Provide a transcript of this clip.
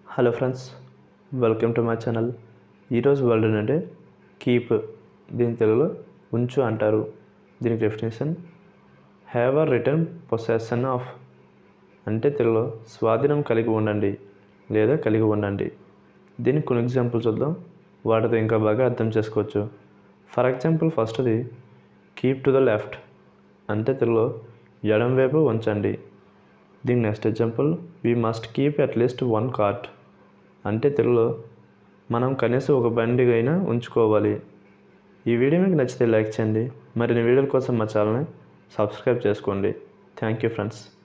hello friends welcome to my channel ఈరోజు word అంటే keep దీని తెలుగులో ఉంచు అంటారు దీనికి definition have a return possession of అంటే తెలుగులో స్వాధీనం కలిగి ఉండండి లేదా కలిగి ఉండండి దీనికి కొన్ని ఎగ్జాంపుల్ చూద్దాం వాటితో ఇంకా బాగా అర్థం చేసుకోవచ్చు ఫర్ ఎగ్జాంపుల్ ఫస్ట్ది కీప్ టు ద లెఫ్ట్ అంటే తెలుగులో ఎడం వైపు ఉంచండి దీని next example we must keep at least one cart అంటే తెలుగులో మనం కనీసం ఒక బండి అయినా ఉంచుకోవాలి ఈ వీడియో మీకు నచ్చితే లైక్ చేయండి మరిన్ని వీడియోల కోసం మా ఛానల్ని సబ్స్క్రైబ్ చేసుకోండి థ్యాంక్ యూ ఫ్రెండ్స్